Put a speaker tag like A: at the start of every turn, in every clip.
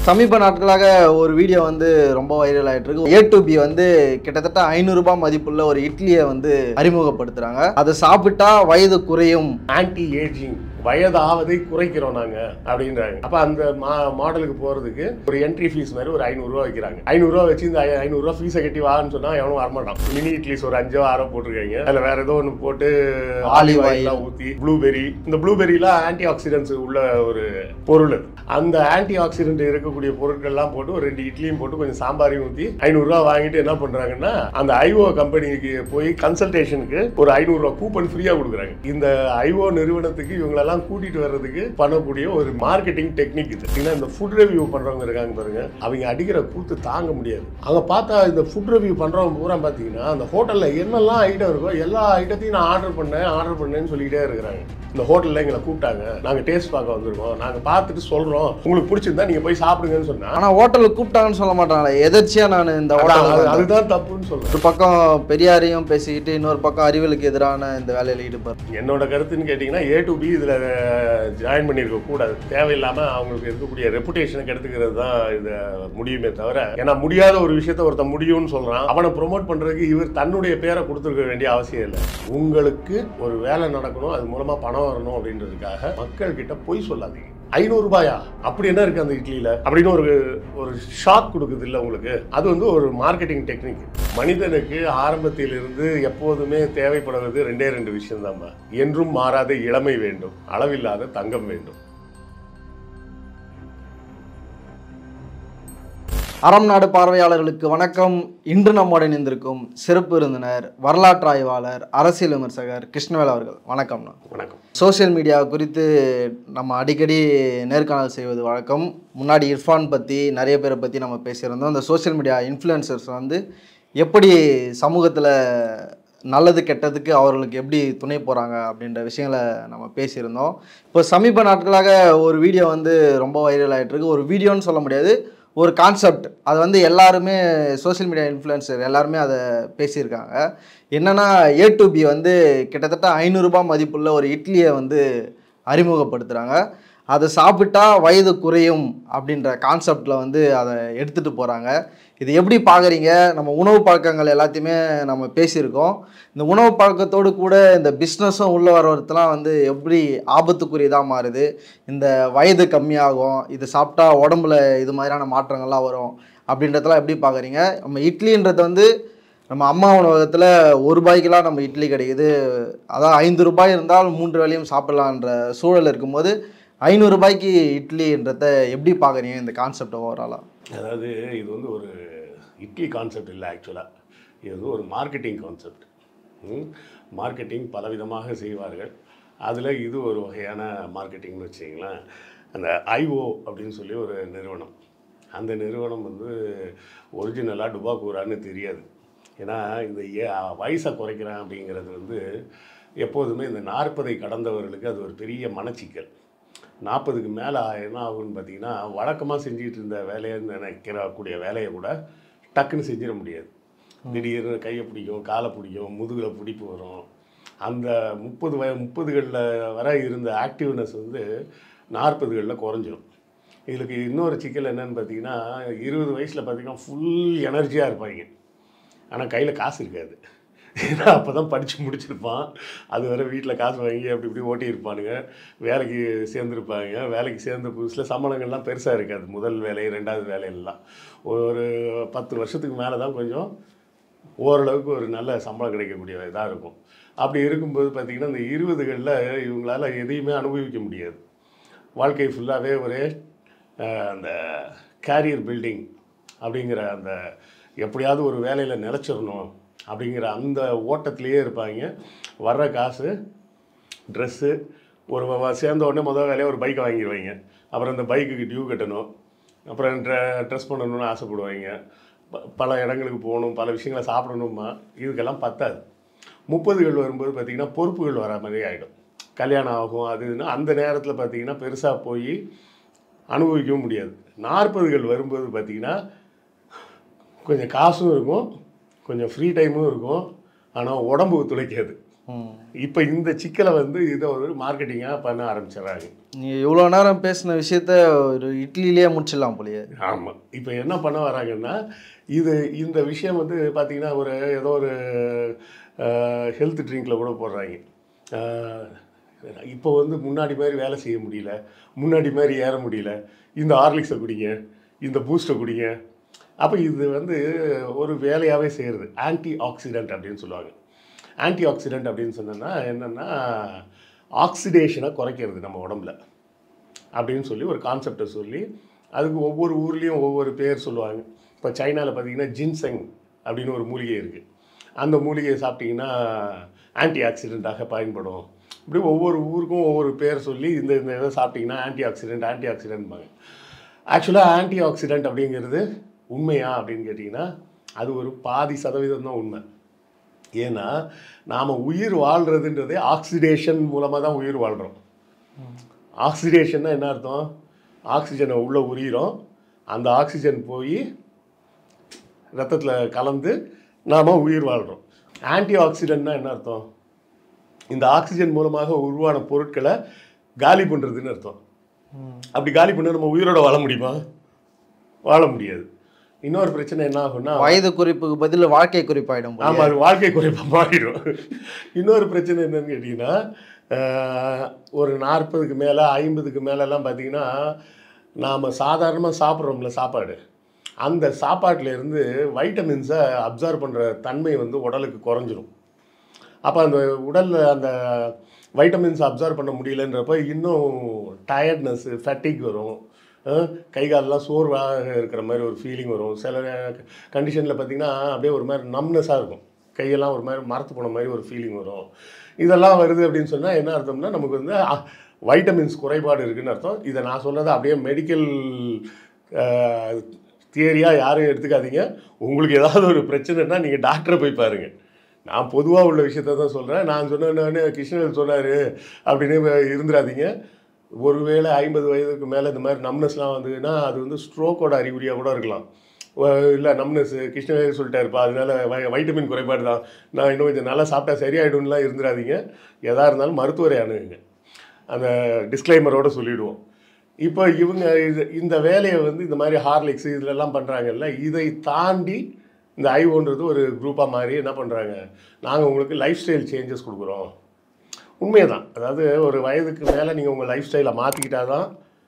A: சமீப நாட்களாக ஒரு வீடியோ வந்து ரொம்ப வைரல் ஆயிட்டு இருக்கு ஏ டு பி வந்து கிட்டத்தட்ட ஐநூறு ரூபாய் மதிப்புள்ள ஒரு இட்லியை வந்து அறிமுகப்படுத்துறாங்க அதை சாப்பிட்டா வயது குறையும்
B: ஆன்டி ஏஜிங் வயதாவதை குறைக்கிறோம் நாங்க அப்படின்றாங்க அப்ப அந்த மா- மாடலுக்கு போறதுக்கு ஒரு என்ட்ரி ஃபீஸ் மாதிரி ஒரு ஐநூறுரூவா வைக்கிறாங்க ஐநூறுரூவா வச்சு இந்த ஐ- ஐநூறுரூவா ஃபீஸை கட்டி வான்னு சொன்னா எவனும் வரமாட்டான் மினி இட்லிஸ் ஒரு அஞ்சோ ஆறோ போட்டிருக்காங்க அதுல வேற ஏதோ ஒன்று போட்டு
A: Olive
B: ஆலிவ்
A: oil.
B: ஆயிலாம் ஊத்தி ப்ளூபெரி இந்த ப்ளூபெரிலாம் ஆன்டி ஆக்சிடென்ட்ஸ் உள்ள ஒரு பொருள் அது. அந்த ஆன்டி ஆக்சிடென்ட் இருக்கக்கூடிய பொருட்கள்லாம் போட்டு ஒரு ரெண்டு இட்லியும் போட்டு கொஞ்சம் சாம்பாரையும் ஊற்றி ஐநூறுரூவா வாங்கிட்டு என்ன பண்றாங்கன்னா அந்த ஐஓ கம்பெனிக்கு போய் கன்சல்டேஷனுக்கு ஒரு ஐநூறுரூவா கூப்பன் ஃப்ரீயா கொடுக்குறாங்க இந்த ஐஓ நிறுவனத்துக்கு இவங்களெல்லாம் கூட்டிட்டு வர்றதுக்கு பண்ணக்கூடிய ஒரு மார்க்கெட்டிங் டெக்னிக் இது ஏன்னா இந்த ஃபுட் ரிவ்யூ பண்றவங்க இருக்காங்க பாருங்க அவங்க அடிக்கிற கூத்து தாங்க முடியாது அங்க பார்த்தா இந்த ஃபுட் ரிவ்யூ பண்றவங்க பூரா பார்த்தீங்கன்னா அந்த ஹோட்டல்ல என்னெல்லாம் ஐட்டம் இருக்கோ எல்லா ஐட்டத்தையும் நான் ஆர்டர் பண்ணேன் ஆர்டர் பண்ணேன்னு சொல்லிக்கிட்டே இருக்கிறாங்க இந்த ஹோட்டல்ல எங்களை கூப்பிட்டாங்க நாங்க டேஸ்ட் பார்க்க வந்திருக்கோம் நாங்க பார்த்துட்டு சொல்றோம் உங்களுக்கு பிடிச்சிருந்தா நீங்க போய் சாப்பிடுங்கன்னு சொன்னா
A: ஆனா ஹோட்டலுக்கு கூப்பிட்டாங்கன்னு சொல்ல மாட்டாங்களே எதர்ச்சியா நான் இந்த
B: அதான், அது-
A: ஹோட்டல்
B: அதுதான் தப்புன்னு சொல்றேன்
A: ஒரு பக்கம் பெரியாரையும் பேசிக்கிட்டு இன்னொரு பக்கம் அறிவியலுக்கு எதிரான இந்த வேலையில ஈடுபடுறோம்
B: என்னோட கருத்துன்னு கேட்டிங்கன்னா ஏ டு பி இதில் ஜாயின் பண்ணியிருக்க கூடாது தேவையில்லாமல் அவங்களுக்கு இருக்கக்கூடிய ரெப்புடேஷனை கெடுத்துக்கிறது தான் இது முடியுமே தவிர ஏன்னா முடியாத ஒரு விஷயத்த ஒருத்தன் முடியும்னு சொல்கிறான் அவனை ப்ரொமோட் பண்ணுறதுக்கு இவர் தன்னுடைய பேரை கொடுத்துருக்க வேண்டிய அவசியம் இல்லை உங்களுக்கு ஒரு வேலை நடக்கணும் அது மூலமாக பணம் வரணும் அப்படின்றதுக்காக மக்கள்கிட்ட பொய் சொல்லாதீங்க ஐநூறு ரூபாயா அப்படி என்ன இருக்கு அந்த இட்லியில அப்படின்னு ஒரு ஒரு ஷாக் கொடுக்குது இல்லை உங்களுக்கு அது வந்து ஒரு மார்க்கெட்டிங் டெக்னிக் மனிதனுக்கு ஆரம்பத்திலிருந்து எப்போதுமே தேவைப்படுவது ரெண்டே ரெண்டு விஷயம் என்றும் மாறாத இளமை வேண்டும் அளவில்லாத தங்கம் வேண்டும்
A: அறம் நாடு பார்வையாளர்களுக்கு வணக்கம் இன்று நம்மோடு இணைந்திருக்கும் சிறப்பு விருந்தினர் வரலாற்று ஆய்வாளர் அரசியல் விமர்சகர் கிருஷ்ணவேல் அவர்கள் வணக்கம்ண்ணா
B: வணக்கம்
A: சோஷியல் மீடியா குறித்து நம்ம அடிக்கடி நேர்காணல் செய்வது வழக்கம் முன்னாடி இர்ஃபான் பற்றி நிறைய பேரை பற்றி நம்ம பேசியிருந்தோம் இந்த சோஷியல் மீடியா இன்ஃப்ளூயன்சர்ஸ் வந்து எப்படி சமூகத்தில் நல்லது கெட்டதுக்கு அவர்களுக்கு எப்படி துணை போகிறாங்க அப்படின்ற விஷயங்களை நம்ம பேசியிருந்தோம் இப்போ சமீப நாட்களாக ஒரு வீடியோ வந்து ரொம்ப வைரல் ஆயிட்டு இருக்கு ஒரு வீடியோன்னு சொல்ல முடியாது ஒரு கான்செப்ட் அது வந்து எல்லாருமே சோஷியல் மீடியா இன்ஃப்ளூயன்சர் எல்லாருமே அதை பேசியிருக்காங்க என்னன்னா ஏ டு பி வந்து கிட்டத்தட்ட ஐநூறுரூபா மதிப்புள்ள ஒரு இட்லியை வந்து அறிமுகப்படுத்துகிறாங்க அதை சாப்பிட்டா வயது குறையும் அப்படின்ற கான்செப்டில் வந்து அதை எடுத்துகிட்டு போகிறாங்க இது எப்படி பார்க்குறீங்க நம்ம உணவு பழக்கங்கள் எல்லாத்தையுமே நம்ம பேசியிருக்கோம் இந்த உணவு பழக்கத்தோடு கூட இந்த பிஸ்னஸும் உள்ளே வரதுலாம் வந்து எப்படி ஆபத்துக்குரியதாக மாறுது இந்த வயது கம்மியாகும் இது சாப்பிட்டா உடம்புல இது மாதிரியான மாற்றங்கள்லாம் வரும் அப்படின்றதெல்லாம் எப்படி பார்க்குறீங்க நம்ம இட்லின்றது வந்து நம்ம அம்மா உணவகத்தில் ஒரு ரூபாய்க்கெல்லாம் நம்ம இட்லி கிடைக்குது அதான் ஐந்து ரூபாய் இருந்தால் மூன்று வேளையும் சாப்பிடலான்ற சூழல் இருக்கும்போது ஐநூறு ரூபாய்க்கு இட்லின்றத எப்படி பார்க்குறீங்க இந்த கான்செப்ட் ஓவராலாக
B: அதாவது இது வந்து ஒரு இட்லி கான்செப்ட் இல்லை ஆக்சுவலாக இது வந்து ஒரு மார்க்கெட்டிங் கான்செப்ட் மார்க்கெட்டிங் பலவிதமாக செய்வார்கள் அதில் இது ஒரு வகையான மார்க்கெட்டிங்னு வச்சிங்களேன் அந்த ஐஓ அப்படின்னு சொல்லி ஒரு நிறுவனம் அந்த நிறுவனம் வந்து ஒரிஜினலாக டுபாக்கூரான்னு தெரியாது ஏன்னா இந்த ஏ வயசை குறைக்கிறேன் அப்படிங்கிறது வந்து எப்போதுமே இந்த நாற்பதை கடந்தவர்களுக்கு அது ஒரு பெரிய மனச்சிக்கல் நாற்பதுக்கு மேலே என்ன ஆகும்னு பார்த்தீங்கன்னா வழக்கமாக செஞ்சுட்டு இருந்த வேலையை நினைக்கிறக்கூடிய வேலையை கூட டக்குன்னு செஞ்சிட முடியாது திடீர்னு கையை பிடிக்கும் காலை பிடிக்கும் முதுகில் பிடிப்பு வரும் அந்த முப்பது வய முப்பதுகளில் வர இருந்த ஆக்டிவ்னஸ் வந்து நாற்பதுகளில் குறைஞ்சிரும் இதுக்கு இன்னொரு சிக்கல் என்னன்னு பார்த்தீங்கன்னா இருபது வயசில் பார்த்தீங்கன்னா ஃபுல் எனர்ஜியாக இருப்பாங்க ஆனால் கையில் காசு இருக்காது ஏன்னா அப்போ தான் படித்து முடிச்சிருப்பான் அது வரை வீட்டில் காசு வாங்கி அப்படி இப்படி ஓட்டி இருப்பானுங்க வேலைக்கு சேர்ந்துருப்பாங்க வேலைக்கு சேர்ந்த புதுசில் சம்பளங்கள்லாம் பெருசாக இருக்காது முதல் வேலை ரெண்டாவது வேலையெல்லாம் ஒரு பத்து வருஷத்துக்கு மேலே தான் கொஞ்சம் ஓரளவுக்கு ஒரு நல்ல சம்பளம் கிடைக்கக்கூடிய இதாக இருக்கும் அப்படி இருக்கும்போது பார்த்திங்கன்னா இந்த இருபதுகளில் இவங்களால எதையுமே அனுபவிக்க முடியாது வாழ்க்கை ஃபுல்லாகவே ஒரே அஹ், அந்த கேரியர் பில்டிங் அப்படிங்கிற அந்த எப்படியாவது ஒரு வேலையில் நிலச்சிடணும் அப்படிங்கிற அந்த ஓட்டத்திலேயே இருப்பாங்க வர்ற காசு ட்ரெஸ்ஸு ஒரு வ- சேர்ந்த உடனே முதல் வேலையாக ஒரு பைக்கை வாங்கிடுவாங்க அப்புறம் அந்த பைக்குக்கு டியூ கட்டணும் அப்புறம் ட்ரெ ட்ரெஸ் பண்ணணும்னு ஆசைப்படுவாங்க ப- பல இடங்களுக்கு போகணும் பல விஷயங்களை சாப்பிடணுமா இதுக்கெல்லாம் பத்தாது முப்பதுகள் வரும்போது பார்த்திங்கன்னா பொறுப்புகள் வர மாதிரி ஆகிடும் கல்யாணம் ஆகும் அது இதுன்னு அந்த நேரத்தில் பார்த்திங்கன்னா பெருசாக போய் அனுபவிக்கவும் முடியாது நாற்பதுகள் வரும்போது பார்த்திங்கன்னா கொஞ்சம் காசும் இருக்கும் கொஞ்சம் ஃப்ரீ டைமும் இருக்கும் ஆனால் உடம்பு ஒத்துழைக்காது
A: ம்
B: இப்போ இந்த சிக்கலை வந்து இதை ஒரு மார்க்கெட்டிங்காக பண்ண ஆரம்பிச்சிடுறாங்க
A: நீங்கள் இவ்வளோ நேரம் பேசின விஷயத்த ஒரு இட்லிலேயே முடிச்சிடலாம் போலயே
B: ஆமாம் இப்போ என்ன பண்ண வராங்கன்னா இது இந்த விஷயம் வந்து பார்த்தீங்கன்னா ஒரு ஏதோ ஒரு ஹெல்த் ட்ரிங்க்கில் கூட போடுறாங்க அஹ், இப்போ வந்து முன்னாடி மாதிரி வேலை செய்ய முடியல முன்னாடி மாதிரி ஏற முடியல இந்த ஹார்லிக்ஸை குடிங்க இந்த பூஸ்ட்டை குடிங்க அப்போ இது வந்து ஒரு வேலையாகவே செய்கிறது ஆன்டி ஆக்சிடென்ட் அப்படின்னு சொல்லுவாங்க ஆன்டி ஆக்சிடென்ட் அப்படின்னு சொன்னோன்னா என்னென்னா ஆக்சிடேஷனை குறைக்கிறது நம்ம உடம்புல அப்படின்னு சொல்லி ஒரு கான்செப்டை சொல்லி அதுக்கு ஒவ்வொரு ஊர்லேயும் ஒவ்வொரு பேர் சொல்லுவாங்க இப்போ சைனாவில் பார்த்தீங்கன்னா ஜின்செங் அப்படின்னு ஒரு மூலிகை இருக்குது அந்த மூலிகையை சாப்பிட்டீங்கன்னா ஆன்டி ஆக்சிடெண்ட்டாக பயன்படும் இப்படி ஒவ்வொரு ஊருக்கும் ஒவ்வொரு பேர் சொல்லி இந்த இந்த இதை சாப்பிட்டீங்கன்னா ஆன்டி ஆக்சிடென்ட் ஆன்டி ஆக்சிடென்ட்பாங்க ஆக்சுவலாக ஆன்டி ஆக்சிடென்ட் அப்படிங்கிறது உண்மையா அப்படின்னு கேட்டிங்கன்னா அது ஒரு பாதி சதவீதம் தான் உண்மை ஏன்னா நாம் உயிர் வாழ்கிறதுன்றதே ஆக்சிடேஷன் மூலமாக தான் உயிர் வாழ்கிறோம் ஆக்சிடேஷன்னா என்ன அர்த்தம் ஆக்சிஜனை உள்ளே உரியிறோம் அந்த ஆக்சிஜன் போய் ரத்தத்தில் கலந்து நாம் உயிர் வாழ்கிறோம் ஆன்டி ஆக்சிடென்ட்னா என்ன அர்த்தம் இந்த ஆக்சிஜன் மூலமாக உருவான பொருட்களை காலி பண்ணுறதுன்னு அர்த்தம் அப்படி காலி பண்ண நம்ம உயிரோட வாழ முடியுமா வாழ முடியாது இன்னொரு பிரச்சனை என்ன ஆகும்னா
A: வயது குறிப்புக்கு பதில் வாழ்க்கை குறிப்பாயிடும் போலயே.
B: ஆமாம் அது வாழ்க்கை குறைப்பாக மாறிடும் இன்னொரு பிரச்சனை என்னன்னு கேட்டிங்கன்னா ஆஹ், ஒரு நாற்பதுக்கு மேலே ஐம்பதுக்கு மேலெல்லாம் பார்த்தீங்கன்னா நாம் சாதாரணமாக சாப்பிட்றோம்ல சாப்பாடு அந்த சாப்பாட்டுல இருந்து வைட்டமின்ஸை அப்சர்வ் பண்ணுற தன்மை வந்து உடலுக்கு குறைஞ்சிரும் அப்போ அந்த உடலில் அந்த வைட்டமின்ஸ் அப்சர்வ் பண்ண முடியலன்றப்ப இன்னும் டயர்ட்னஸ்ஸு ஃபட்டிக் வரும் அஹ் கை காலெல்லாம் சோர்வாக இருக்கிற மாதிரி ஒரு ஃபீலிங் வரும் சில கண்டிஷனில் பார்த்தீங்கன்னா அப்படியே ஒரு மாதிரி நம்னஸாக இருக்கும் கையெல்லாம் ஒரு மாதிரி மரத்து போன மாதிரி ஒரு ஃபீலிங் வரும் இதெல்லாம் வருது அப்படின்னு சொன்னால் என்ன அர்த்தம்னா நமக்கு வந்து வைட்டமின்ஸ் குறைபாடு இருக்குன்னு அர்த்தம் இதை நான் சொன்னதை அப்படியே மெடிக்கல் தியரியாக யாரும் எடுத்துக்காதீங்க உங்களுக்கு ஏதாவது ஒரு பிரச்சனைனா நீங்கள் டாக்டரை போய் பாருங்கள் நான் பொதுவாக உள்ள விஷயத்த தான் சொல்கிறேன் நான் சொன்னேன்னு கிருஷ்ணன் சொன்னார் அப்படின்னு இருந்துடாதீங்க ஒருவேளை ஐம்பது வயதுக்கு மேலே இந்த மாதிரி நம்னஸ்லாம் வந்ததுன்னா அது வந்து ஸ்ட்ரோக்கோட அறிகுறியாக கூட இருக்கலாம் இல்லை நம்னஸ் கிருஷ்ணவேர் சொல்லிட்டாருப்பா அதனால வை- வைட்டமின் குறைபாடு தான் நான் இன்னும் கொஞ்சம் நல்லா சாப்பிட்டா சரியாயிடும்லாம் இருந்துடாதீங்க எதாக இருந்தாலும் மருத்துவரை அணுகுங்க அந்த டிஸ்க்ளைமரோட சொல்லிடுவோம் இப்போ இவங்க இது இந்த வேலையை வந்து இந்த மாதிரி ஹார்லிக்ஸ் இதிலெல்லாம் பண்ணுறாங்கல்ல இதை தாண்டி இந்த ஐஓன்றது ஒரு குரூப்பாக மாதிரி என்ன பண்ணுறாங்க நாங்கள் உங்களுக்கு லைஃப் ஸ்டைல் சேஞ்சஸ் கொடுக்குறோம் உண்மையை தான் அதாவது ஒரு வயதுக்கு மேலே நீங்கள் உங்கள் லைஃப் ஸ்டைலை மாற்றிக்கிட்டா தான்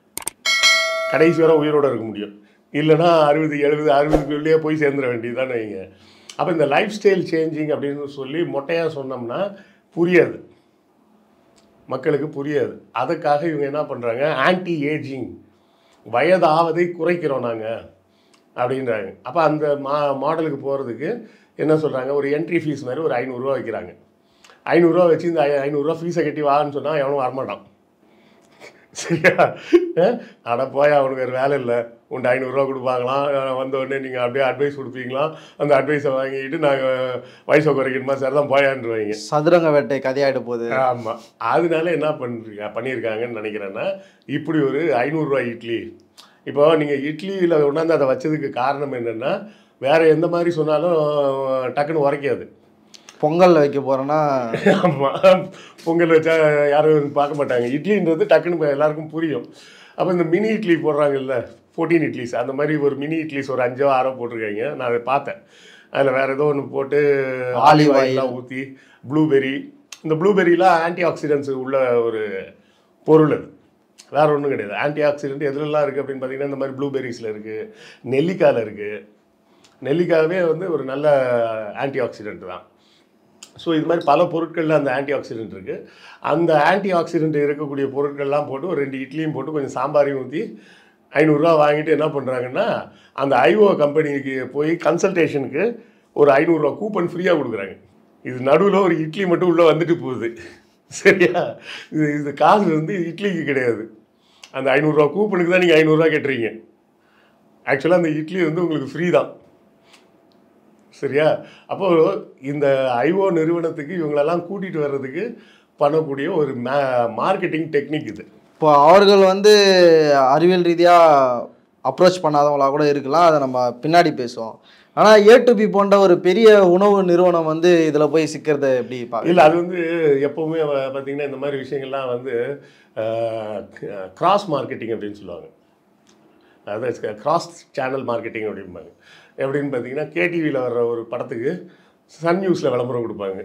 B: கடைசி வரை உயிரோட இருக்க முடியும் இல்லைன்னா அறுபது எழுபது அறுபதுக்குள்ளேயே போய் சேர்ந்துட வேண்டியதுதானே வைங்க அப்போ இந்த லைஃப் ஸ்டைல் சேஞ்சிங் அப்படின்னு சொல்லி மொட்டையாக சொன்னோம்னா புரியாது மக்களுக்கு புரியாது அதுக்காக இவங்க என்ன பண்ணுறாங்க ஆன்டி ஏஜிங் வயதாவதை குறைக்கிறோம் நாங்கள் அப்படின்றாங்க அப்போ அந்த மா மாடலுக்கு போகிறதுக்கு என்ன சொல்கிறாங்க ஒரு என்ட்ரி ஃபீஸ் மாதிரி ஒரு ஐநூறுரூவா வைக்கிறாங்க ஐநூறுரூவா வச்சு இந்த ஐ- ஐநூறுரூவா ஃபீஸை கட்டி வான்னு சொன்னால் எவனும் வரமாட்டான் சரியா அஹ்? அட போய் அவனுக்கு வேறு வேலை இல்லை உண்டு ஐநூறுரூவா கொடுப்பாங்களாம் அஹ் வந்த உடனே நீங்கள் அப்படியே அட்வைஸ் கொடுப்பீங்களாம் அந்த அட்வைஸை வாங்கிட்டு நாங்கள் வயசை குறைக்கணுமா சார் தான் போயான்றுவாங்க
A: சதுரங்க வேட்டை கதையாயிட போகுது
B: ஆமாம் அதனால என்ன பண்ணிருக்கா பண்ணியிருக்காங்கன்னு நினைக்கிறேன்னா இப்படி ஒரு ஐநூறுரூவா இட்லி இப்போ நீங்கள் இட்லியில் கொண்டாந்து அதை வச்சதுக்கு காரணம் என்னென்னா வேற எந்த மாதிரி சொன்னாலும் டக்குன்னு உரைக்காது
A: பொங்கல்ல வைக்க போறேன்னா
B: ஆமாம் பொங்கல் வச்சா யாரும் பார்க்க மாட்டாங்க இட்லின்றது டக்குன்னு இப்ப எல்லாருக்கும் புரியும் அப்போ இந்த மினி இட்லி போடுறாங்கல்ல ஃபோர்டீன் இட்லிஸ் அந்த மாதிரி ஒரு மினி இட்லிஸ் ஒரு அஞ்சோ ஆறோ போட்டிருக்காங்க நான் அதை பார்த்தேன் அதில் வேறு ஏதோ ஒன்று போட்டு
A: Olive
B: ஆலிவ்
A: oil.
B: ஆயிலாம் ஊற்றி ப்ளூபெர்ரி இந்த ப்ளூபெர்ரிலாம் ஆன்டி ஆக்சிடென்ட்ஸ் உள்ள ஒரு பொருள் அது வேற ஒன்றும் கிடையாது ஆன்டி ஆக்சிடென்ட் எதுலலாம் இருக்குது அப்படின்னு பார்த்தீங்கன்னா இந்த மாதிரி ப்ளூபெர்ரிஸில் இருக்குது நெல்லிக்காயில் இருக்குது நெல்லிக்காவே வந்து ஒரு நல்ல ஆன்டி ஆக்சிடென்ட் தான் ஸோ இது மாதிரி பல பொருட்களில் அந்த ஆன்டி ஆக்சிடென்ட் இருக்குது அந்த ஆன்டி ஆக்சிடென்ட் இருக்கக்கூடிய பொருட்கள்லாம் போட்டு ஒரு ரெண்டு இட்லியும் போட்டு கொஞ்சம் சாம்பாரையும் ஊற்றி ஐநூறுரூவா வாங்கிட்டு என்ன பண்ணுறாங்கன்னா அந்த ஐஓ கம்பெனிக்கு போய் கன்சல்டேஷனுக்கு ஒரு ஐநூறுரூவா கூப்பன் ஃப்ரீயாக கொடுக்குறாங்க இது நடுவில் ஒரு இட்லி மட்டும் உள்ளே வந்துட்டு போகுது சரியா இது இது காசு வந்து இட்லிக்கு கிடையாது அந்த ஐநூறுரூவா கூப்பனுக்கு தான் நீங்கள் ஐநூறுரூவா கேட்டுறீங்க ஆக்சுவலாக அந்த இட்லி வந்து உங்களுக்கு ஃப்ரீ தான் சரியா அப்போ இந்த ஐஓ நிறுவனத்துக்கு இவங்களெல்லாம் கூட்டிகிட்டு வர்றதுக்கு பண்ணக்கூடிய ஒரு மா மார்க்கெட்டிங் டெக்னிக் இது
A: இப்போ அவர்கள் வந்து அறிவியல் ரீதியாக அப்ரோச் பண்ணாதவங்களா கூட இருக்கலாம் அதை நம்ம பின்னாடி பேசுவோம் ஆனால் ஏ டு பி போன்ற ஒரு பெரிய உணவு நிறுவனம் வந்து இதில் போய் சிக்கிறத எப்படி பார்க்க
B: இல்லை அது வந்து எப்போவுமே வ- பார்த்தீங்கன்னா இந்த மாதிரி விஷயங்கள்லாம் வந்து கிராஸ் மார்க்கெட்டிங் அப்படின்னு சொல்லுவாங்க அதாவது கிராஸ் சேனல் மார்க்கெட்டிங் அப்படிம்பாங்க எப்படின்னு பார்த்தீங்கன்னா கேடிவியில் வர்ற ஒரு படத்துக்கு சன் நியூஸில் விளம்பரம் கொடுப்பாங்க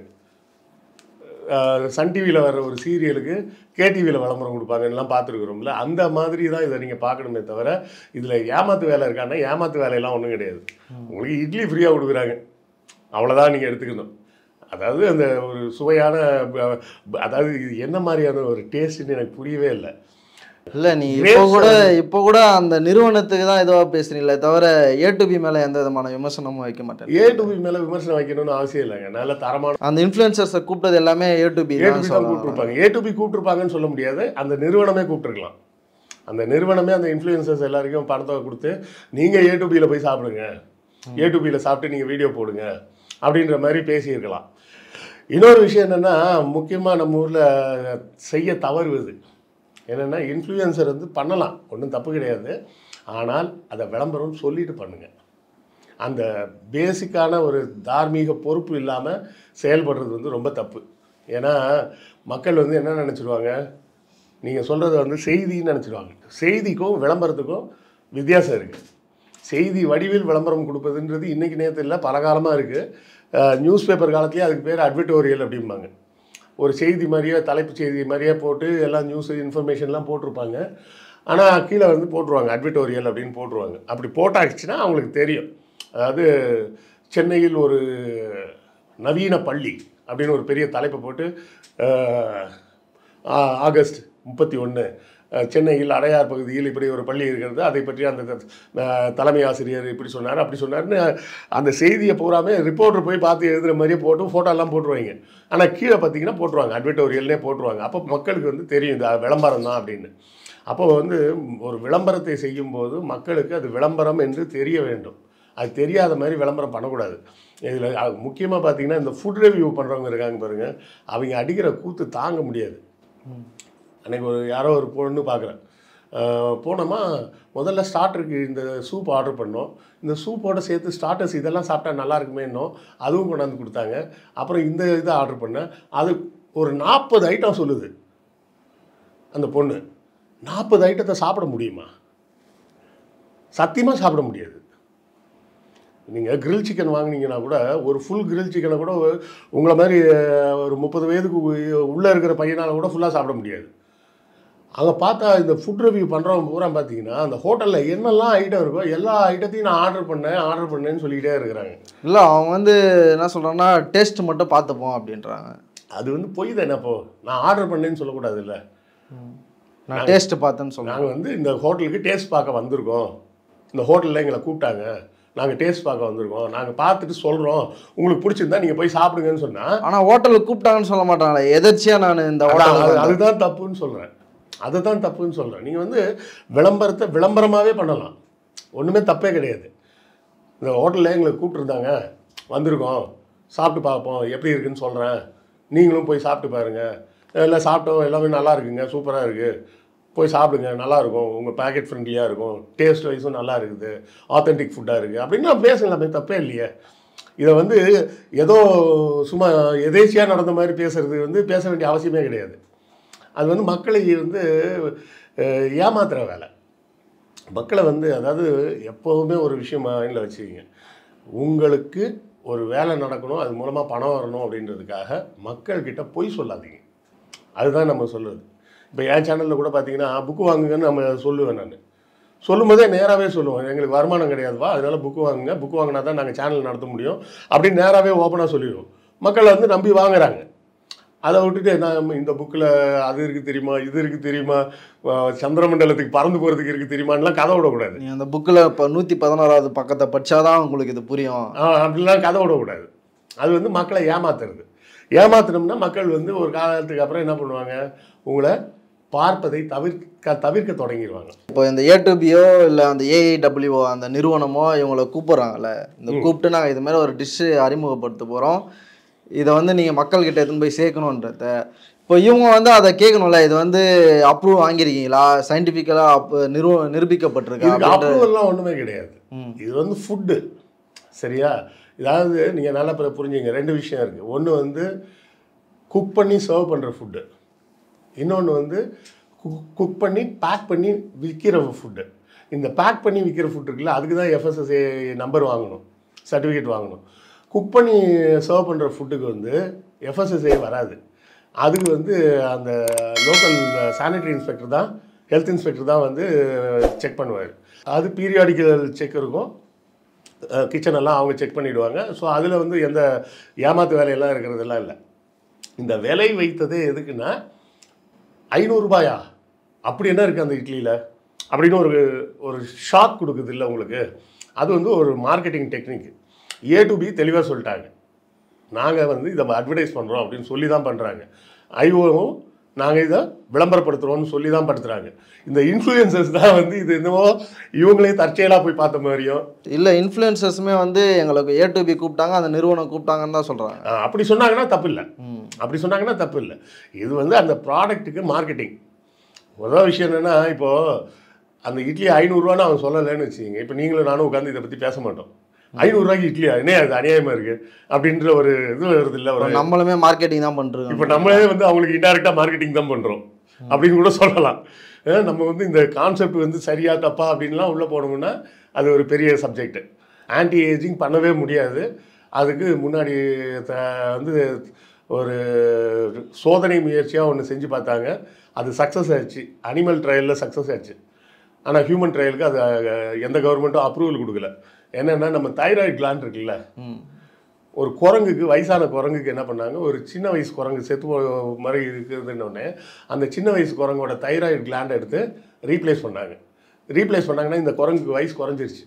B: அஹ் சன் டிவியில் வர்ற ஒரு சீரியலுக்கு கேடிவியில் விளம்பரம் கொடுப்பாங்கலாம் பார்த்துருக்குறோம்ல அந்த மாதிரி தான் இதை நீங்கள் பார்க்கணுமே தவிர இதில் ஏமாத்து வேலை இருக்கான்னா ஏமாத்து வேலையெல்லாம் ஒன்றும் கிடையாது உங்களுக்கு இட்லி ஃப்ரீயாக கொடுக்குறாங்க அவ்வளோதான் நீங்கள் எடுத்துக்கணும் அதாவது அந்த ஒரு சுவையான ப- ப- அதாவது இது என்ன மாதிரியான ஒரு டேஸ்ட்டுன்னு எனக்கு புரியவே இல்லை
A: இல்லை நீ இப்போ
B: Grapes
A: கூட இப்போ கூட அந்த நிறுவனத்துக்கு தான் இதுவாக பேசுறீங்களே தவிர ஏ டு பி மேலே எந்த விதமான விமர்சனமும் வைக்க மாட்டேன்
B: ஏ டு பி மேலே விமர்சனம் வைக்கணும்னு அவசியம் இல்லைங்க நல்ல தரமான
A: அந்த இன்ஃப்ளூயன்சர்ஸை கூப்பிட்டது எல்லாமே A to B
B: A to
A: தான்
B: பி தான்
A: சொல்லலாம்
B: கூப்பிட்டுருப்பாங்க ஏ டு பி கூப்பிட்டுருப்பாங்கன்னு சொல்ல முடியாது அந்த நிறுவனமே கூப்பிட்டுருக்கலாம் அந்த நிறுவனமே அந்த இன்ஃப்ளூயன்சர்ஸ் எல்லாருக்கும் பணத்தை கொடுத்து நீங்கள் ஏ டு பியில் போய் சாப்பிடுங்க ஏ டு பியில் சாப்பிட்டு நீங்கள் வீடியோ போடுங்க அப்படின்ற மாதிரி பேசியிருக்கலாம் இன்னொரு விஷயம் என்னென்னா முக்கியமாக நம்ம ஊரில் செய்ய தவறுவது என்னென்னா இன்ஃப்ளூயன்சர் வந்து பண்ணலாம் ஒன்றும் தப்பு கிடையாது ஆனால் அதை விளம்பரம் சொல்லிட்டு பண்ணுங்க அந்த பேசிக்கான ஒரு தார்மீக பொறுப்பு இல்லாமல் செயல்படுறது வந்து ரொம்ப தப்பு ஏன்னா மக்கள் வந்து என்ன நினச்சிடுவாங்க நீங்கள் சொல்கிறத வந்து செய்தின்னு நினச்சிடுவாங்க செய்திக்கும் விளம்பரத்துக்கும் வித்தியாசம் இருக்குது செய்தி வடிவில் விளம்பரம் கொடுப்பதுன்றது இன்றைக்கி நேரத்தில் இல்லை பல காலமாக இருக்குது நியூஸ் பேப்பர் காலத்துலேயே அதுக்கு பேர் அட்வர்டோரியல் அப்படிம்பாங்க ஒரு செய்தி மாதிரியே தலைப்பு செய்தி மாதிரியே போட்டு எல்லாம் நியூஸ் இன்ஃபர்மேஷன்லாம் போட்டிருப்பாங்க ஆனால் கீழே வந்து போட்டுருவாங்க அட்வர்டோரியல் அப்படின்னு போட்டுருவாங்க அப்படி போட்டாச்சுன்னா அவங்களுக்கு தெரியும் அதாவது சென்னையில் ஒரு நவீன பள்ளி அப்படின்னு ஒரு பெரிய தலைப்பை போட்டு அஹ், ஆ- ஆகஸ்ட் முப்பத்தி ஒன்று சென்னையில் அடையார் பகுதியில் இப்படி ஒரு பள்ளி இருக்கிறது அதை பற்றி அந்த அஹ், தலைமை ஆசிரியர் இப்படி சொன்னார் அப்படி சொன்னார்னு அந்த செய்தியை பூராமே ரிப்போர்ட்டர் போய் பார்த்து எழுதுகிற மாதிரியே போட்டு ஃபோட்டோலாம் போட்டுருவாங்க ஆனால் கீழே பார்த்தீங்கன்னா போட்டுருவாங்க அட்வர்டோரியல்னே போட்டுருவாங்க அப்போ மக்களுக்கு வந்து தெரியும் இது விளம்பரம் தான் அப்படின்னு அப்போ வந்து ஒரு விளம்பரத்தை செய்யும்போது மக்களுக்கு அது விளம்பரம் என்று தெரிய வேண்டும் அது தெரியாத மாதிரி விளம்பரம் பண்ணக்கூடாது இதில் முக்கியமாக பார்த்தீங்கன்னா இந்த ஃபுட் ரிவ்யூ பண்ணுறவங்க இருக்காங்க பாருங்கள் அவங்க அடிக்கிற கூத்து தாங்க முடியாது அன்றைக்கி ஒரு யாரோ ஒரு பொண்ணு பார்க்குறேன் போனோமா முதல்ல ஸ்டார்டருக்கு இந்த சூப் ஆர்டர் பண்ணோம் இந்த சூப்போட சேர்த்து ஸ்டார்டர்ஸ் இதெல்லாம் சாப்பிட்டா நல்லா இருக்குமே இன்னும் அதுவும் கொண்டாந்து கொடுத்தாங்க அப்புறம் இந்த இதை ஆர்டர் பண்ணேன் அது ஒரு நாற்பது ஐட்டம் சொல்லுது அந்த பொண்ணு நாற்பது ஐட்டத்தை சாப்பிட முடியுமா சத்தியமாக சாப்பிட முடியாது நீங்கள் கிரில் சிக்கன் வாங்குனீங்கன்னா கூட ஒரு ஃபுல் கிரில் சிக்கனை கூட உங்களை மாதிரி அஹ், ஒரு முப்பது வயதுக்கு உள்ளே இருக்கிற பையனால் கூட ஃபுல்லாக சாப்பிட முடியாது அங்கே பார்த்தா இந்த ஃபுட் ரிவ்யூ பண்ணுறவங்க பூரா பார்த்தீங்கன்னா அந்த ஹோட்டலில் என்னெல்லாம் ஐட்டம் இருக்கோ எல்லா ஐட்டத்தையும் நான் ஆர்டர் பண்ணேன் ஆர்டர் பண்ணேன்னு சொல்லிக்கிட்டே இருக்கிறாங்க
A: இல்லை அவங்க வந்து என்ன சொல்கிறாங்கன்னா டேஸ்ட் மட்டும் பார்த்துப்போம் அப்படின்றாங்க
B: அது வந்து பொய் தானே அப்போ நான் ஆர்டர் பண்ணேன்னு சொல்லக்கூடாது இல்லை
A: நான் டேஸ்ட் பார்த்தேன்னு சொல்கிறேன்
B: நாங்கள் வந்து இந்த ஹோட்டலுக்கு டேஸ்ட் பார்க்க வந்திருக்கோம் இந்த ஹோட்டலில் எங்களை கூப்பிட்டாங்க நாங்கள் டேஸ்ட் பார்க்க வந்திருக்கோம் நாங்கள் பார்த்துட்டு சொல்கிறோம் உங்களுக்கு பிடிச்சிருந்தா நீங்கள் போய் சாப்பிடுங்கன்னு சொன்னால்
A: ஆனால் ஹோட்டலுக்கு கூப்பிட்டாங்கன்னு சொல்ல மாட்டாங்களே எதர்ச்சியாக நான் இந்த
B: அதான், அது-
A: ஹோட்டல்
B: அதுதான் தப்புன்னு சொல்கிறேன் அதுதான் தப்புன்னு சொல்கிறேன் நீங்கள் வந்து விளம்பரத்தை விளம்பரமாகவே பண்ணலாம் ஒன்றுமே தப்பே கிடையாது இந்த ஹோட்டலில் எங்களை கூப்பிட்ருந்தாங்க வந்திருக்கோம் சாப்பிட்டு பார்ப்போம் எப்படி இருக்குன்னு சொல்கிறேன் நீங்களும் போய் சாப்பிட்டு பாருங்கள் எல்லாம் சாப்பிட்டோம் எல்லாமே நல்லா இருக்குங்க சூப்பராக இருக்குது போய் சாப்பிடுங்க நல்லா இருக்கும் உங்கள் பேக்கெட் ஃப்ரெண்ட்லியாக இருக்கும் டேஸ்ட் வைஸும் நல்லா இருக்குது ஆத்தென்டிக் ஃபுட்டாக இருக்குது அப்படின்னு நான் பேசலாமே தப்பே இல்லையே இதை வந்து ஏதோ சும்மா எதேச்சியாக நடந்த மாதிரி பேசுறது வந்து பேச வேண்டிய அவசியமே கிடையாது அது வந்து மக்களை வந்து அஹ், ஏமாத்துற வேலை மக்களை வந்து அதாவது எப்போவுமே ஒரு விஷயம் மைண்டில் வச்சுக்கிங்க உங்களுக்கு ஒரு வேலை நடக்கணும் அது மூலமாக பணம் வரணும் அப்படின்றதுக்காக மக்கள்கிட்ட பொய் சொல்லாதீங்க அதுதான் நம்ம சொல்கிறது இப்போ என் சேனலில் கூட பார்த்தீங்கன்னா புக்கு வாங்குங்கன்னு நம்ம சொல்லுவேன் நான் சொல்லும்போதே நேராகவே சொல்லுவோம் எங்களுக்கு வருமானம் கிடையாதுவா அதனால புக்கு வாங்குங்க புக்கு வாங்கினா தான் நாங்கள் சேனல் நடத்த முடியும் அப்படின்னு நேராகவே ஓப்பனாக சொல்லிடுவோம் மக்கள் வந்து நம்பி வாங்குறாங்க அதை விட்டுட்டு நான் இந்த புக்கில் அது இருக்குது தெரியுமா இது இருக்குது தெரியுமா அஹ் சந்திரமண்டலத்துக்கு பறந்து போகிறதுக்கு இருக்குது தெரியுமான்லாம் கதை விடக்கூடாது
A: நீ அந்த புக்கில் இப்போ நூற்றி பதினோராவது பக்கத்தை படிச்சாதான் உங்களுக்கு இது புரியும்
B: ஆ, அப்படிலாம் கதை விடக்கூடாது அது வந்து மக்களை ஏமாத்துறது ஏமாத்தினோம்னா மக்கள் வந்து ஒரு காலத்துக்கு அப்புறம் என்ன பண்ணுவாங்க உங்களை பார்ப்பதை தவிர்க்க தவிர்க்க தொடங்கிடுவாங்க
A: இப்போ இந்த ஏ டுபியோ இல்லை அந்த ஏஐடபிள்யூஓ அந்த நிறுவனமோ இவங்களை கூப்பிட்றாங்கல்ல இந்த கூப்பிட்டு நாங்கள் இது மாதிரி ஒரு டிஷ்ஷு அறிமுகப்படுத்த போகிறோம் இதை வந்து நீங்கள் மக்கள்கிட்ட எடுத்துன்னு போய் சேர்க்கணுன்றத இப்போ இவங்க வந்து அதை கேட்கணும்ல இது வந்து அப்ரூவ் வாங்கியிருக்கீங்களா சயின்டிஃபிக்கலாக அப் நிறுவ நிரூபிக்கப்பட்டிருக்கா
B: இதுக்கு
A: அப்படின்ற
B: அப்ரூவல்லாம் ஒன்றுமே கிடையாது
A: ம்.
B: இது வந்து ஃபுட்டு சரியா இதாவது நீங்கள் நல்லா பிற- புரிஞ்சுங்க ரெண்டு விஷயம் இருக்குது ஒன்று வந்து குக் பண்ணி சர்வ் பண்ணுற ஃபுட்டு இன்னொன்று வந்து குக் பண்ணி பேக் பண்ணி விற்கிற ஃபுட்டு இந்த பேக் பண்ணி விற்கிற ஃபுட் இருக்குல்ல அதுக்கு தான் எஃப்எஸ்எஸ்ஏ நம்பர் வாங்கணும் சர்டிஃபிகேட் வாங்கணும் குக் பண்ணி சர்வ் பண்ணுற ஃபுட்டுக்கு வந்து எஃப்எஸ்எஸ்ஏ வராது அதுக்கு வந்து அந்த லோக்கல் சானிட்டரி இன்ஸ்பெக்டர் தான் ஹெல்த் இன்ஸ்பெக்டர் தான் வந்து செக் பண்ணுவார் அது பீரியாடிக்கல் செக் இருக்கும் கிச்சன் எல்லாம் அவங்க செக் பண்ணிடுவாங்க ஸோ அதில் வந்து எந்த ஏமாத்து வேலையெல்லாம் இருக்கிறதெல்லாம் இல்லை இந்த விலை வைத்ததே எதுக்குன்னா ஐநூறுரூபாயா அப்படி என்ன இருக்குது அந்த இட்லியில் அப்படின்னு ஒரு ஒரு ஷாக் கொடுக்குது இல்லை உங்களுக்கு அது வந்து ஒரு marketing technique A to B தெளிவாக சொல்லிட்டாங்க நாங்கள் வந்து இதை அட்வர்டைஸ் பண்ணுறோம் அப்படின்னு சொல்லி தான் பண்ணுறாங்க ஐஓவும் நாங்கள் இதை விளம்பரப்படுத்துகிறோம்னு சொல்லி தான் படுத்துகிறாங்க இந்த இன்ஃப்ளூயன்சர்ஸ் தான் வந்து இது என்னமோ இவங்களே தற்செயலாக போய் பார்த்த மாதிரியும்
A: இல்லை இன்ஃப்ளூயன்சர்ஸுமே வந்து எங்களுக்கு ஏ டு பி கூப்பிட்டாங்க அந்த நிறுவனம் கூப்பிட்டாங்கன்னு தான் சொல்கிறாங்க
B: ஆ, அப்படி சொன்னாங்கன்னா தப்பு இல்லை
A: ம்
B: அப்படி சொன்னாங்கன்னா தப்பு இல்லை இது வந்து அந்த ப்ராடக்ட்டுக்கு மார்க்கெட்டிங் முதல் விஷயம் என்னென்னா இப்போது அந்த இட்லி ஐநூறுரூவான்னு அவன் சொல்லலைன்னு வச்சுக்கிங்க இப்போ நீங்களும் நானும் உட்காந்து இதை பற்றி பேச மாட்டோம் ஐநூறுரூவாய்க்கு இட்லியா என்ன அது அநியாயமாக இருக்குது அப்படின்ற ஒரு இது வருது இல்லை ஒரு
A: நம்மளுமே மார்க்கெட்டிங் தான் பண்ணுறோம்
B: இப்போ நம்மளே வந்து அவங்களுக்கு இன்டெரக்டாக மார்க்கெட்டிங் தான் பண்ணுறோம் அப்படின்னு கூட சொல்லலாம் அஹ் நம்ம வந்து இந்த கான்செப்ட் வந்து சரியா தப்பா அப்படின்லாம் உள்ளே போனோம்னா அது ஒரு பெரிய சப்ஜெக்ட் ஆன்டி ஏஜிங் பண்ணவே முடியாது அதுக்கு முன்னாடி த- வந்து ஒரு சோதனை முயற்சியாக ஒன்று செஞ்சு பார்த்தாங்க அது சக்ஸஸ் ஆச்சு அனிமல் ட்ரையலில் சக்ஸஸ் ஆச்சு ஆனால் ஹியூமன் ட்ரையலுக்கு அது அஹ், எந்த கவர்மெண்ட்டும் அப்ரூவல் கொடுக்கல என்னென்னா நம்ம தைராய்டு gland இருக்குல்ல
A: ம்
B: ஒரு குரங்குக்கு வயசான குரங்குக்கு என்ன பண்ணாங்க ஒரு சின்ன வயசு குரங்கு செத்து போ- மாதிரி இருக்குதுன்னொடனே அந்த சின்ன வயசு குரங்கோட தைராய்டு கிளாண்டை எடுத்து ரீப்ளேஸ் பண்ணாங்க ரீப்ளேஸ் பண்ணாங்கன்னா இந்த குரங்குக்கு வயசு குறைஞ்சிருச்சு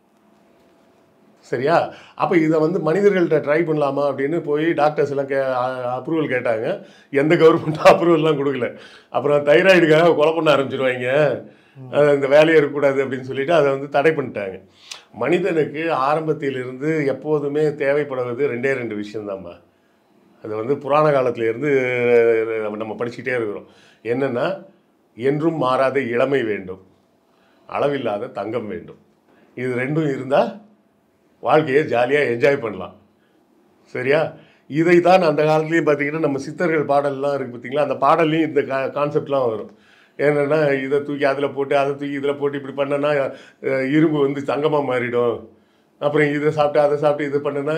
B: சரியா அப்போ இதை வந்து மனிதர்கள்ட்ட ட்ரை பண்ணலாமா அப்படின்னு போய் டாக்டர்ஸ் எல்லாம் கே அப்ரூவல் கேட்டாங்க எந்த கவர்மெண்ட்டும் அப்ரூவல்லாம் கொடுக்கல அப்புறம் தைராய்டுக்காக கொலை பண்ண ஆரம்பிச்சிருவாங்க அது இந்த வேலையே இருக்கக்கூடாது அப்படின்னு சொல்லிட்டு அதை வந்து தடை பண்ணிட்டாங்க மனிதனுக்கு ஆரம்பத்திலிருந்து எப்போதுமே தேவைப்படுவது ரெண்டே ரெண்டு விஷயம்தாம்மா அது வந்து புராண காலத்துல இருந்து நம்ம படிச்சுக்கிட்டே இருக்கிறோம் என்னென்னா என்றும் மாறாத இளமை வேண்டும் அளவில்லாத தங்கம் வேண்டும் இது ரெண்டும் இருந்தால் வாழ்க்கையை ஜாலியாக என்ஜாய் பண்ணலாம் சரியா இதை தான் அந்த காலத்துலேயும் பார்த்தீங்கன்னா நம்ம சித்தர்கள் பாடல்லாம் இருக்குது பார்த்தீங்களா அந்த பாடல்லையும் இந்த கா கான்செப்ட்லாம் வரும் என்னென்னா இதை தூக்கி அதில் போட்டு அதை தூக்கி இதில் போட்டு இப்படி பண்ணனா அஹ், இரும்பு வந்து தங்கமாக மாறிடும் அப்புறம் இதை சாப்பிட்டு அதை சாப்பிட்டு இது பண்ணுனா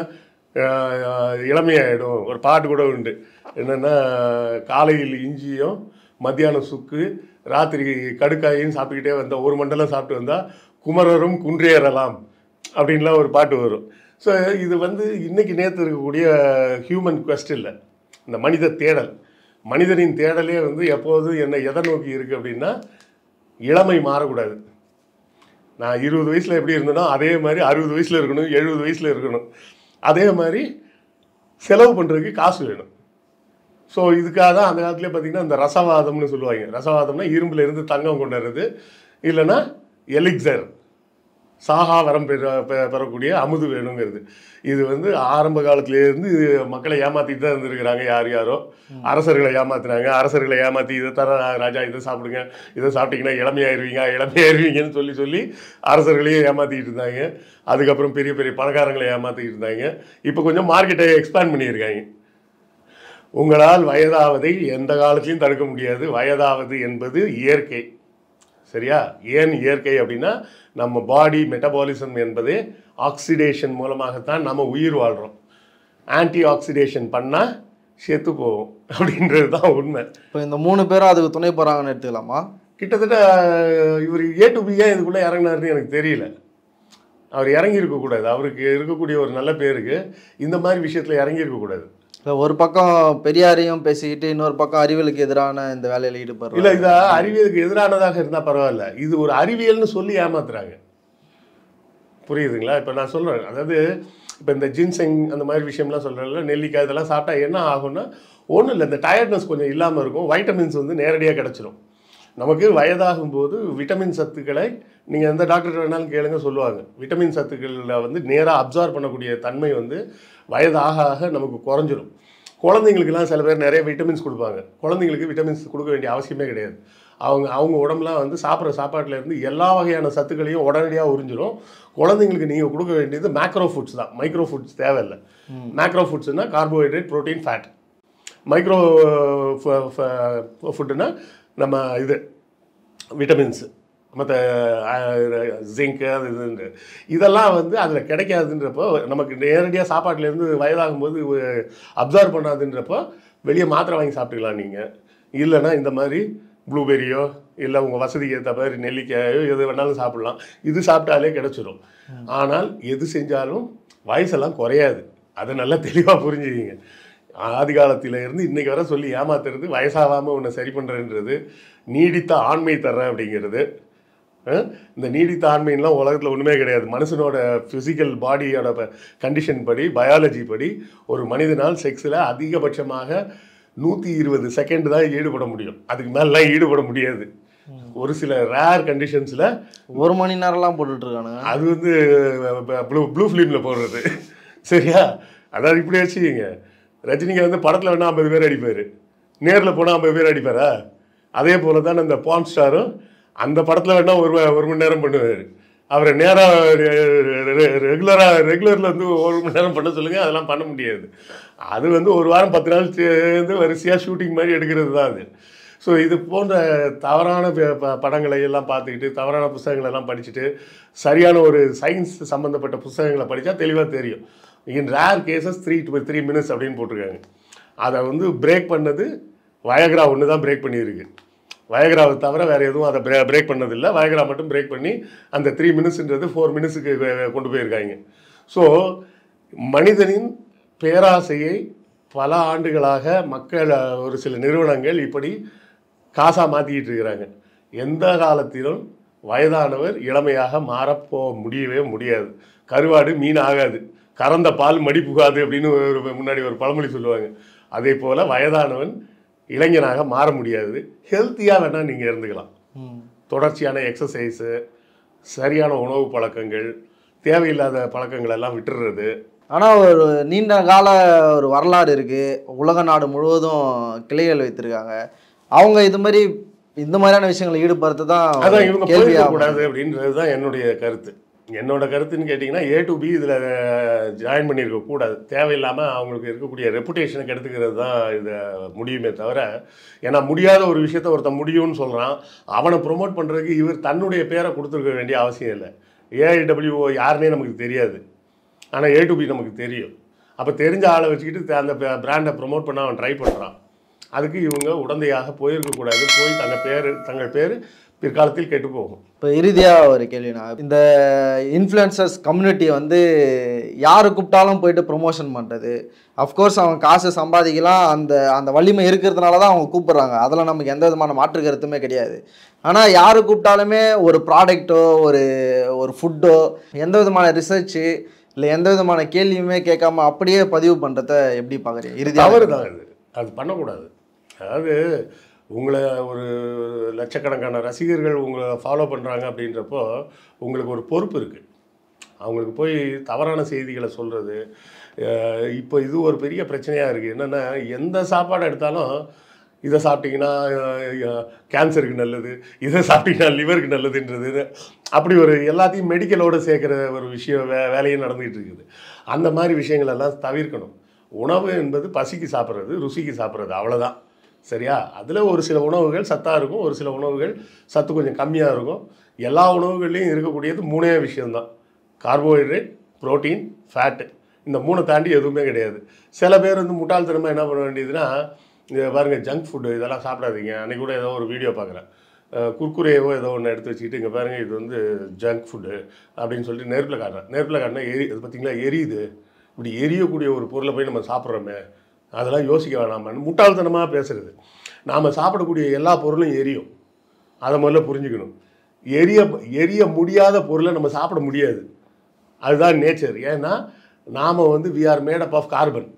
B: அஹ், இளமையாயிடும் ஒரு பாட்டு கூட உண்டு என்னென்னா காலையில் இஞ்சியும் மத்தியானம் சுக்கு ராத்திரி கடுக்காயும் சாப்பிட்டுக்கிட்டே வந்தால் ஒரு மண்டலம் சாப்பிட்டு வந்தால் குமரரும் குன்றேறலாம் அப்படின்லாம் ஒரு பாட்டு வரும் ஸோ இது வந்து இன்னைக்கு நேற்று இருக்கக்கூடிய ஹியூமன் quest இல்லை இந்த மனித தேடல் மனிதனின் தேடலே வந்து எப்போதும் என்ன எதை நோக்கி இருக்குது அப்படின்னா இளமை மாறக்கூடாது நான் இருபது வயசில் எப்படி இருந்தேனோ அதே மாதிரி அறுபது வயசில் இருக்கணும் எழுபது வயசில் இருக்கணும் அதே மாதிரி செலவு பண்ணுறதுக்கு காசு வேணும் ஸோ இதுக்காக தான் அந்த காலத்துலேயே பார்த்தீங்கன்னா இந்த ரசவாதம்னு சொல்லுவாங்க ரசவாதம்னா இரும்புல இருந்து தங்கம் கொண்டு வர்றது இல்லைன்னா எலிக்சர் சாகா வரம் பெற பெ- பெறக்கூடிய அமுது வேணுங்கிறது இது வந்து ஆரம்ப காலத்திலேருந்து மக்களை ஏமாத்திட்டு தான் இருந்திருக்கிறாங்க யார் யாரோ அரசர்களை ஏமாத்துனாங்க அரசர்களை ஏமாற்றி இதை தர ராஜா இதை சாப்பிடுங்க இதை சாப்பிட்டீங்கன்னா இளமையாயிருவீங்க இளமையாயிருவீங்கன்னு சொல்லி சொல்லி அரசர்களையும் ஏமாற்றிக்கிட்டு இருந்தாங்க அதுக்கப்புறம் பெரிய பெரிய பணக்காரங்களை ஏமாற்றிக்கிட்டு இருந்தாங்க இப்போ கொஞ்சம் மார்க்கெட்டை எக்ஸ்பேண்ட் பண்ணியிருக்காங்க உங்களால் வயதாவதை எந்த காலத்திலையும் தடுக்க முடியாது வயதாவது என்பது இயற்கை சரியா ஏன் இயற்கை அப்படின்னா நம்ம பாடி மெட்டபாலிசம் என்பது ஆக்சிடேஷன் மூலமாகத்தான் நம்ம உயிர் வாழ்கிறோம் ஆன்டி ஆக்சிடேஷன் பண்ணால் செத்து போவோம் அப்படின்றது தான் உண்மை
A: இப்போ இந்த மூணு பேரும் அதுக்கு துணை போகிறாங்கன்னு எடுத்துக்கலாமா
B: கிட்டத்தட்ட இவர் ஏ டு பியாக இதுக்குள்ளே இறங்கினாருன்னு எனக்கு தெரியல அவர் இறங்கி இருக்கக்கூடாது அவருக்கு இருக்கக்கூடிய ஒரு நல்ல பேருக்கு இந்த மாதிரி விஷயத்தில் இறங்கி இருக்கக்கூடாது
A: இல்லை ஒரு பக்கம் பெரியாரையும் பேசிக்கிட்டு இன்னொரு பக்கம் அறிவியலுக்கு எதிரான இந்த வேலையில் ஈடுபடுறாங்க
B: இல்லை இது அறிவியலுக்கு எதிரானதாக இருந்தால் பரவாயில்ல இது ஒரு அறிவியல்னு சொல்லி ஏமாத்துறாங்க புரியுதுங்களா இப்போ நான் சொல்கிறேன் அதாவது இப்போ இந்த ஜின்செங் அந்த மாதிரி விஷயம்லாம் சொல்கிறேன்ல நெல்லிக்காய் இதெல்லாம் சாப்பிட்டா என்ன ஆகும்னா ஒன்றும் இல்லை இந்த டயர்ட்னஸ் கொஞ்சம் இல்லாமல் இருக்கும் வைட்டமின்ஸ் வந்து நேரடியாக கிடச்சிரும் நமக்கு வயதாகும் போது விட்டமின் சத்துக்களை நீங்கள் எந்த டாக்டர் வேணாலும் கேளுங்க சொல்லுவாங்க விட்டமின் சத்துக்களில் வந்து நேராக அப்சார்ப் பண்ணக்கூடிய தன்மை வந்து வயதாக ஆக நமக்கு குறைஞ்சிரும் குழந்தைங்களுக்குலாம் சில பேர் நிறைய விட்டமின்ஸ் கொடுப்பாங்க குழந்தைங்களுக்கு விட்டமின்ஸ் கொடுக்க வேண்டிய அவசியமே கிடையாது அவங்க அவங்க உடம்புலாம் வந்து சாப்பிட்ற சாப்பாட்டுல இருந்து எல்லா வகையான சத்துக்களையும் உடனடியாக உறிஞ்சிரும் குழந்தைங்களுக்கு நீங்கள் கொடுக்க வேண்டியது மேக்ரோ ஃபுட்ஸ் தான் மைக்ரோ ஃபுட்ஸ் தேவையில்லை மேக்ரோ ஃபுட்ஸ்னால் கார்போஹைட்ரேட் ப்ரோட்டீன் ஃபேட் மைக்ரோ ஃபுட்டுனா நம்ம இது விட்டமின்ஸ் மற்ற ஜிங்க் அது இதுன்னு இதெல்லாம் வந்து அதில் கிடைக்காதுன்றப்போ நமக்கு நேரடியாக சாப்பாட்டிலேருந்து வயதாகும்போது அப்சர்வ் பண்ணாதுன்றப்போ வெளியே மாத்திரை வாங்கி சாப்பிட்டுக்கலாம் நீங்கள் இல்லைன்னா இந்த மாதிரி ப்ளூபெரியோ இல்லை உங்கள் வசதிக்கு ஏற்ற மாதிரி நெல்லிக்காயோ எது வேணாலும் சாப்பிட்லாம் இது சாப்பிட்டாலே கிடச்சிரும் ஆனால் எது செஞ்சாலும் வயசெல்லாம் குறையாது அதை நல்லா தெளிவாக புரிஞ்சுக்கிங்க ஆதி காலத்தில இருந்து இன்னைக்கு வரை சொல்லி ஏமாத்துறது வயசாகாமல் உன்னை சரி பண்ணுறேன்றது நீடித்த ஆண்மை தர்றேன் அப்படிங்கிறது அஹ், இந்த நீடித்த ஆண்மைன்லாம் உலகத்தில் ஒன்றுமே கிடையாது மனுஷனோட ஃபிசிக்கல் பாடியோட கண்டிஷன் படி பயாலஜி படி ஒரு மனிதனால் செக்ஸில் அதிகபட்சமாக நூற்றி இருபது செகண்ட் தான் ஈடுபட முடியும் அதுக்கு மேலாம் ஈடுபட முடியாது ஒரு சில ரேர் கண்டிஷன்ஸில்
A: ஒரு மணி நேரம்லாம் போட்டுட்டு இருக்கானுங்க
B: அது வந்து ப்ளூ ப்ளூ ஃபிலிமில் போடுறது சரியா அதாவது இப்படி வச்சுக்கிங்க ரஜினிகாந்த் வந்து படத்தில் வேணால் ஐம்பது பேர் அடிப்பார் நேரில் போனால் ஐம்பது பேர் அடிப்பாரா அதே போல தான் அந்த பான் ஸ்டாரும் அந்த படத்தில் வேணால் ஒரு ம- ஒரு மணி நேரம் பண்ணுவார் அவரை நேராக ரெகுலராக ரெகுலரில் வந்து ஒரு மணி நேரம் பண்ண சொல்லுங்கள் அதெல்லாம் பண்ண முடியாது அது வந்து ஒரு வாரம் பத்து நாள் சேர்ந்து வரிசையாக ஷூட்டிங் மாதிரி எடுக்கிறது தான் அது ஸோ இது போன்ற தவறான ப- ப- படங்களை எல்லாம் பார்த்துக்கிட்டு தவறான புத்தகங்களை எல்லாம் படிச்சுட்டு சரியான ஒரு சயின்ஸ் சம்மந்தப்பட்ட புத்தகங்களை படித்தா தெளிவாக தெரியும் in rare cases three to three minutes அப்படின்னு போட்டிருக்காங்க அதை வந்து பிரேக் பண்ணது வயக்ரா ஒன்று தான் பிரேக் பண்ணியிருக்கு வயக்ராவை தவிர வேறு எதுவும் அதை பிரே பிரேக் பண்ணதில்லை வயக்ரா மட்டும் பிரேக் பண்ணி அந்த த்ரீ மினிட்ஸ்ன்றது ஃபோர் மினிட்ஸுக்கு கொண்டு போயிருக்காங்க ஸோ மனிதனின் பேராசையை பல ஆண்டுகளாக மக்கள் அஹ், ஒரு சில நிறுவனங்கள் இப்படி காசாக மாற்றிக்கிட்டு இருக்கிறாங்க எந்த காலத்திலும் வயதானவர் இளமையாக மாறப்போ முடியவே முடியாது கருவாடு மீன் ஆகாது கறந்த பால் மடி புகாது அப்படின்னு ஒரு முன்னாடி ஒரு பழமொழி சொல்லுவாங்க அதே போல் வயதானவன் இளைஞனாக மாற முடியாது ஹெல்த்தியாக வேணால் நீங்கள் இருந்துக்கலாம்
A: ம்.
B: தொடர்ச்சியான எக்ஸசைஸு சரியான உணவு பழக்கங்கள் தேவையில்லாத பழக்கங்கள் எல்லாம் விட்டுறது
A: ஆனா ஒரு நீண்ட கால ஒரு வரலாறு இருக்கு உலக நாடு முழுவதும் கிளைகள் வைத்திருக்காங்க அவங்க இது மாதிரி இந்த மாதிரியான விஷயங்களை ஈடுபடுத்த தான்
B: அதான் இவங்க
A: கேள்வியா
B: போயிருக்க கூடாது அப்படின்றது தான் என்னுடைய கருத்து என்னோட கருத்துன்னு கேட்டிங்கன்னா ஏ டு பி இதில் ஜாயின் பண்ணியிருக்க கூடாது தேவையில்லாமல் அவங்களுக்கு இருக்கக்கூடிய ரெப்புடேஷனை கெடுத்துக்கிறது தான் இதை முடியுமே தவிர ஏன்னா முடியாத ஒரு விஷயத்த ஒருத்தன் முடியும்னு சொல்கிறான் அவனை ப்ரொமோட் பண்ணுறதுக்கு இவர் தன்னுடைய பேரை கொடுத்துருக்க வேண்டிய அவசியம் இல்லை ஏஐடபிள்யூஓ யாருன்னே நமக்கு தெரியாது ஆனால் ஏ டு பி நமக்கு தெரியும் அப்போ தெரிஞ்ச ஆளை வச்சுக்கிட்டு த- அந்த பிராண்டை ப்ரோமோட் பண்ண அவன் ட்ரை பண்ணுறான் அதுக்கு இவங்க உடந்தையாக போயிருக்கக்கூடாது போய் தங்கள் பேர் தங்கள் பேர் பிற்காலத்தில் கெட்டு போகும்
A: இப்போ இறுதியாக ஒரு கேள்வினா இந்த இன்ஃப்ளூயன்சர்ஸ் கம்யூனிட்டியை வந்து யார் கூப்பிட்டாலும் போயிட்டு ப்ரொமோஷன் பண்ணுறது அஃப்கோர்ஸ் அவங்க காசு சம்பாதிக்கலாம் அந்த அந்த வலிமை இருக்கிறதுனால தான் அவங்க கூப்பிடுறாங்க அதில் நமக்கு எந்த விதமான மாற்று கருத்துமே கிடையாது ஆனால் யார் கூப்பிட்டாலுமே ஒரு ப்ராடக்ட்டோ ஒரு ஒரு ஃபுட்டோ எந்த விதமான ரிசர்ச்சு இல்லை எந்த விதமான கேள்வியுமே கேட்காம அப்படியே பதிவு பண்ணுறத எப்படி பார்க்குறீங்க
B: தவறு
A: இறுதியாக
B: தான் இது அது பண்ணக்கூடாது அதாவது உங்களை ஒரு லட்சக்கணக்கான ரசிகர்கள் உங்களை ஃபாலோ பண்ணுறாங்க அப்படின்றப்போ உங்களுக்கு ஒரு பொறுப்பு இருக்குது அவங்களுக்கு போய் தவறான செய்திகளை சொல்கிறது இப்போ இது ஒரு பெரிய பிரச்சனையாக இருக்குது என்னென்னா எந்த சாப்பாடு எடுத்தாலும் இதை சாப்பிட்டீங்கன்னா கேன்சருக்கு நல்லது இதை சாப்பிட்டீங்கன்னா லிவருக்கு நல்லதுன்றது அப்படி ஒரு எல்லாத்தையும் மெடிக்கலோடு சேர்க்குற ஒரு விஷயம் வே வேலையும் நடந்துகிட்டு இருக்குது அந்த மாதிரி விஷயங்கள் எல்லாம் தவிர்க்கணும் உணவு என்பது பசிக்கு சாப்பிட்றது ருசிக்கு சாப்பிட்றது அவ்வளோதான் சரியா அதில் ஒரு சில உணவுகள் சத்தாக இருக்கும் ஒரு சில உணவுகள் சத்து கொஞ்சம் கம்மியாக இருக்கும் எல்லா உணவுகள்லையும் இருக்கக்கூடியது மூணே விஷயம்தான் கார்போஹைட்ரேட் புரோட்டீன் ஃபேட்டு இந்த மூணை தாண்டி எதுவுமே கிடையாது சில பேர் வந்து முட்டாள்தனமாக என்ன பண்ண வேண்டியதுன்னா இங்க பாருங்கள் ஜங்க் ஃபுட்டு இதெல்லாம் சாப்பிடாதீங்க அன்றைக்கி கூட ஏதோ ஒரு வீடியோ பார்க்குறேன் குர்குரேவோ ஏதோ ஒன்று எடுத்து வச்சுக்கிட்டு இங்கே பாருங்கள் இது வந்து ஜங்க் ஃபுட்டு அப்படின்னு சொல்லிட்டு நெருப்பில் காட்டுறேன் நெருப்பில் காட்டினா எரி அது பார்த்தீங்களா எரியுது இப்படி எரியக்கூடிய ஒரு பொருளை போய் நம்ம சாப்பிட்றோமே அதெல்லாம் யோசிக்க வேணாமான்னு முட்டாள்தனமாக பேசுறது நாம் சாப்பிடக்கூடிய எல்லா பொருளும் எரியும் அதை முதல்ல புரிஞ்சுக்கணும் எரிய எரிய முடியாத பொருளை நம்ம சாப்பிட முடியாது அதுதான் நேச்சர் ஏன்னா நாம் வந்து we are made up of carbon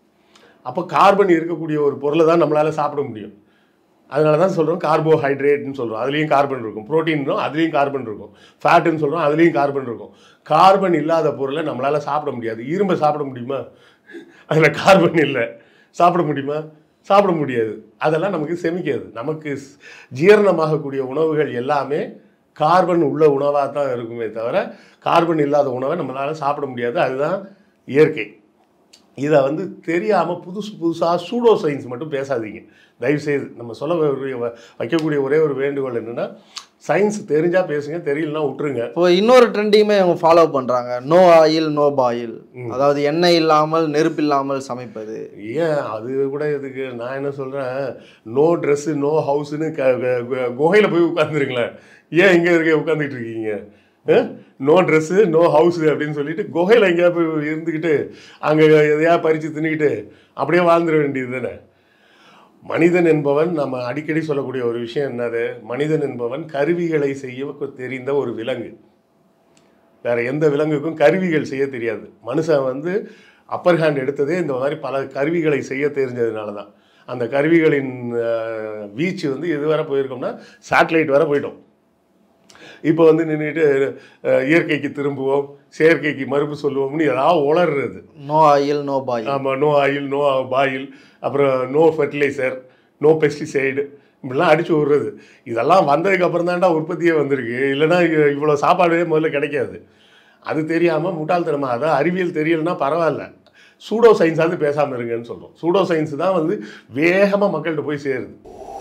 B: அப்போ கார்பன் இருக்கக்கூடிய ஒரு பொருளை தான் நம்மளால் சாப்பிட முடியும் அதனால தான் சொல்கிறோம் கார்போஹைட்ரேட்னு சொல்கிறோம் அதுலேயும் கார்பன் இருக்கும் ப்ரோட்டீன்னும் அதுலேயும் கார்பன் இருக்கும் ஃபேட்டுன்னு சொல்கிறோம் அதுலேயும் கார்பன் இருக்கும் கார்பன் இல்லாத பொருளை நம்மளால் சாப்பிட முடியாது இரும்பை சாப்பிட முடியுமா அதில் கார்பன் இல்லை சாப்பிட முடியுமா சாப்பிட முடியாது அதெல்லாம் நமக்கு செமிக்காது நமக்கு ஸ்- ஜீரணமாகக்கூடிய உணவுகள் எல்லாமே கார்பன் உள்ள உணவாக தான் இருக்குமே தவிர கார்பன் இல்லாத உணவை நம்மளால் சாப்பிட முடியாது அதுதான் இயற்கை இதை வந்து தெரியாமல் புதுசு புதுசாக சூடோ சயின்ஸ் மட்டும் பேசாதீங்க தயவுசெய்து நம்ம சொல்ல வ- வைக்கக்கூடிய ஒரே ஒரு வேண்டுகோள் என்னென்னா சயின்ஸ் தெரிஞ்சால் பேசுங்க தெரியலனா விட்டுருங்க
A: இப்போ இன்னொரு ட்ரெண்டையுமே அவங்க ஃபாலோ பண்றாங்க நோ ஆயில் நோ பாயில் அதாவது எண்ணெய் இல்லாமல் நெருப்பு இல்லாமல் சமைப்பது
B: ஏன் அது கூட இதுக்கு நான் என்ன சொல்கிறேன் நோ ட்ரெஸ்ஸு நோ ஹவுஸ்னு க குகையில் போய் உட்காந்துருங்களேன் ஏன் இங்கே இருக்க உட்காந்துட்டு இருக்கீங்க நோ ட்ரெஸ்ஸு நோ ஹவுஸு அப்படின்னு சொல்லிட்டு குகையில் எங்கேயா போய் இருந்துக்கிட்டு அங்கே எதையா பறித்து தின்னுக்கிட்டு அப்படியே வாழ்ந்துட வேண்டியது தானே மனிதன் என்பவன் நம்ம அடிக்கடி சொல்லக்கூடிய ஒரு விஷயம் என்னது மனிதன் என்பவன் கருவிகளை செய்ய தெரிந்த ஒரு விலங்கு வேற எந்த விலங்குக்கும் கருவிகள் செய்ய தெரியாது மனுஷன் வந்து அப்பர் ஹேண்ட் எடுத்ததே இந்த மாதிரி பல கருவிகளை செய்ய தெரிஞ்சதுனால தான் அந்த கருவிகளின் அஹ், வீச்சு வந்து எது வரை போயிருக்கோம்னா சேட்டலைட் வரை போயிட்டோம் இப்போ வந்து நின்றுட்டு இயற்கைக்கு திரும்புவோம் செயற்கைக்கு மறுப்பு சொல்லுவோம்னு ஏதாவது உளறுறது
A: நோ ஆயில் நோ பாயில்
B: ஆமாம் நோ ஆயில் நோ பாயில் அப்புறம் நோ ஃபெர்டிலைசர் நோ பெஸ்டிசைடு இப்படிலாம் அடிச்சு விடுறது இதெல்லாம் வந்ததுக்கு அப்புறம் தான்டா உற்பத்தியே வந்திருக்கு இல்லைன்னா இ- இவ்வளோ சாப்பாடே முதல்ல கிடைக்காது அது தெரியாமல் முட்டாள்தனமாக அதான் அறிவியல் தெரியலனா பரவாயில்ல சூடோ சயின்ஸாவது பேசாமல் இருங்கன்னு சொல்கிறோம் சூடோ சயின்ஸ் தான் வந்து வேகமாக மக்கள்கிட்ட போய் சேருது